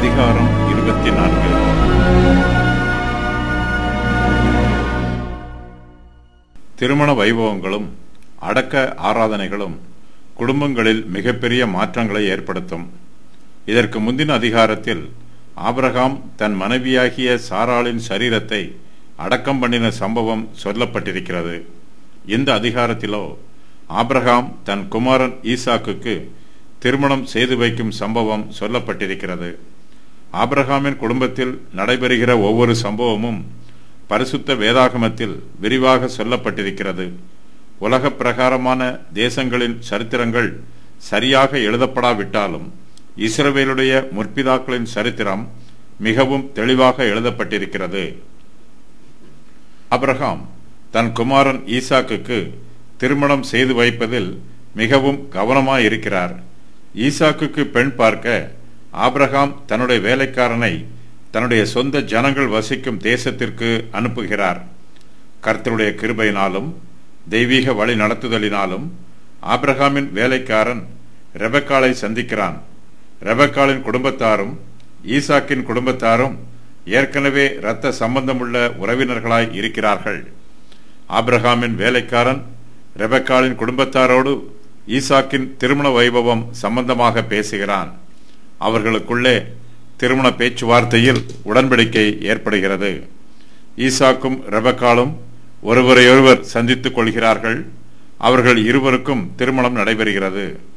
அதிகாரம் இருபத்தி நான்கு திருமண வைபவங்களும் அடக்க ஆராதனைகளும் குடும்பங்களில் மிகப்பெரிய மாற்றங்களை ஏற்படுத்தும் இதற்கு முந்தின அதிகாரத்தில் ஆபிரகாம் தன் மனைவியாகிய சாராளின் சரீரத்தை அடக்கம் பண்ணின சம்பவம் சொல்லப்பட்டிருக்கிறது இந்த அதிகாரத்திலோ ஆபிரகாம் தன் குமாரன் ஈசாக்குக்கு திருமணம் செய்து வைக்கும் சம்பவம் சொல்லப்பட்டிருக்கிறது ஆபிரகாமின் குடும்பத்தில் நடைபெறுகிற ஒவ்வொரு சம்பவமும் பரிசுத்த வேதாகமத்தில் விரிவாக சொல்லப்பட்டிருக்கிறது உலக பிரகாரமான தேசங்களின் சரித்திரங்கள் சரியாக எழுதப்படாவிட்டாலும் இஸ்ரவேலுடைய முற்பிதாக்களின் சரித்திரம் மிகவும் தெளிவாக எழுதப்பட்டிருக்கிறது அப்ரஹாம் தன் குமாரன் ஈசாக்குக்கு திருமணம் செய்து வைப்பதில் மிகவும் கவனமாயிருக்கிறார் ஈசாக்குக்கு பெண் பார்க்க ஆபிரகாம் தன்னுடைய வேலைக்காரனை தன்னுடைய சொந்த ஜனங்கள் வசிக்கும் தேசத்திற்கு அனுப்புகிறார் கர்த்தருடைய கிருபையினாலும் தெய்வீக வழி நடத்துதலினாலும் ஆபிரகாமின் வேலைக்காரன் ரெபக்காலை சந்திக்கிறான் ரெபக்காலின் குடும்பத்தாரும் ஈசாக்கின் குடும்பத்தாரும் ஏற்கனவே இரத்த சம்பந்தமுள்ள உறவினர்களாய் இருக்கிறார்கள் ஆபிரகாமின் வேலைக்காரன் ரெபக்காலின் குடும்பத்தாரோடு ஈசாக்கின் திருமண வைபவம் சம்பந்தமாக பேசுகிறான் அவர்களுக்குள்ளே திருமண பேச்சுவார்த்தையில் உடன்படிக்கை ஏற்படுகிறது ஈசாக்கும் ரெபக்காலும் ஒருவரையொருவர் சந்தித்துக் கொள்கிறார்கள் அவர்கள் இருவருக்கும் திருமணம் நடைபெறுகிறது